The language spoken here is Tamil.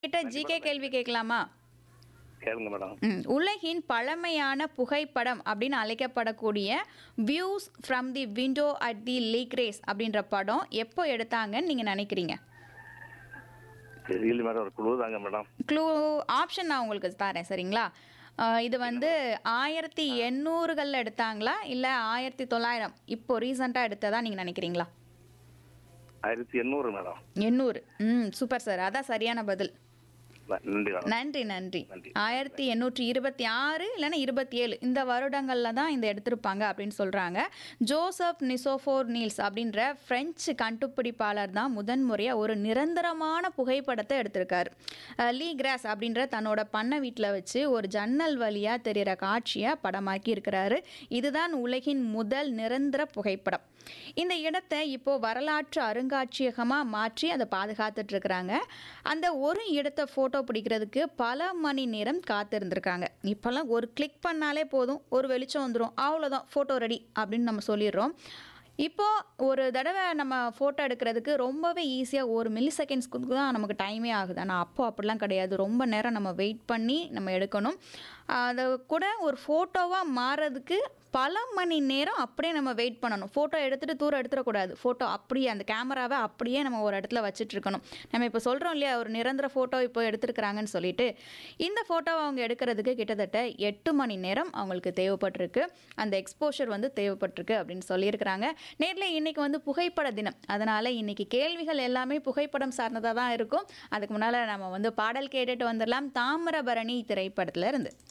கிட்ட ஜிகே கேள்வி கேட்கலாமா கேளுங்க மேடம் ம், உலகின் பழமையான புகைப்படம் அப்படின்னு அழைக்கப்படக்கூடிய views from the window at the Le Gras அப்படின்ற படம் எப்போ எடுத்தாங்கன்னு நீங்கள் நினைக்கிறீங்க தெரியல மேடம் ஒரு குழு தாங்க மேடம் க்ளூ ஆப்ஷன் நான் உங்களுக்கு தரேன் சரிங்களா அஹ், இது வந்து ஆயிரத்தி எண்ணூறுகளில் எடுத்தாங்களா இல்லை ஆயிரத்தி தொள்ளாயிரம் இப்போ ரீசெண்டாக எடுத்ததா நீங்கள் நினைக்கிறீங்களா ஆயிரத்தி எண்ணூறு மேடம் எண்ணூறு ம் சூப்பர் சார் அதான் சரியான பதில் ந- நன்றி மேடம் நன்றி நன்றி நன்றி. ஆயிரத்தி எண்ணூற்றி இருபத்தி ஆறு இல்லைன்னா இருபத்தி ஏழு இந்த வருடங்களில் தான் இந்த எடுத்திருப்பாங்க அப்படின்னு சொல்கிறாங்க ஜோசப் நிசோஃபோர் நீல்ஸ் அப்படின்ற ஃப்ரெஞ்சு கண்டுபிடிப்பாளர் தான் முதன்முறையாக ஒரு நிரந்தரமான புகைப்படத்தை எடுத்திருக்காரு அஹ் லீ கிராஸ் அப்படின்ற தன்னோட பண்ணை வீட்டில் வச்சு ஒரு ஜன்னல் வழியாக தெரிகிற காட்சியை படமாக்கி இருக்கிறாரு இதுதான் உலகின் முதல் நிரந்தர புகைப்படம் இந்த இடத்தை இப்போ வரலாற்று அருங்காட்சியகமாக மாற்றி அதை பாதுகாத்துட்டு இருக்கிறாங்க அந்த ஒரு இடத்த ஃபோட்டோ பிடிக்கிறதுக்கு பல மணி நேரம் காத்திருந்திருக்காங்க இப்போல்லாம் ஒரு கிளிக் பண்ணாலே போதும் ஒரு வெளிச்சம் வந்துடும் அவ்வளோதான் ஃபோட்டோ ரெடி அப்படின்னு நம்ம சொல்லிடுறோம் இப்போ ஒரு தடவை நம்ம ஃபோட்டோ எடுக்கிறதுக்கு ரொம்பவே ஈஸியாக ஒரு மில்லி செகண்ட்ஸ்க்கு தான் நமக்கு டைமே ஆகுது ஆனால் அப்போ அப்படிலாம் கிடையாது ரொம்ப நேரம் நம்ம வெயிட் பண்ணி நம்ம எடுக்கணும் அதை கூட ஒரு ஃபோட்டோவாக மாறதுக்கு பல மணி நேரம் அப்படியே நம்ம வெயிட் பண்ணணும் ஃபோட்டோ எடுத்துகிட்டு தூரம் எடுத்துடக்கூடாது ஃபோட்டோ அப்படியே அந்த கேமராவை அப்படியே நம்ம ஒரு இடத்துல வச்சுட்டு இருக்கணும் நம்ம இப்போ சொல்கிறோம் இல்லையா ஒரு நிரந்தர ஃபோட்டோ இப்போ எடுத்திருக்கிறாங்கன்னு சொல்லிட்டு இந்த ஃபோட்டோவை அவங்க எடுக்கிறதுக்கு கிட்டத்தட்ட எட்டு மணி நேரம் அவங்களுக்கு தேவைப்பட்டிருக்கு அந்த எக்ஸ்போஷர் வந்து தேவைப்பட்டிருக்கு அப்படின்னு சொல்லியிருக்கிறாங்க நேரில் இன்னைக்கு வந்து புகைப்பட தினம் அதனால் இன்னைக்கு கேள்விகள் எல்லாமே புகைப்படம் சார்ந்ததாக தான் இருக்கும் அதுக்கு முன்னால் நம்ம வந்து பாடல் கேட்டுட்டு வந்துடலாம் தாமிரபரணி திரைப்படத்துல இருந்து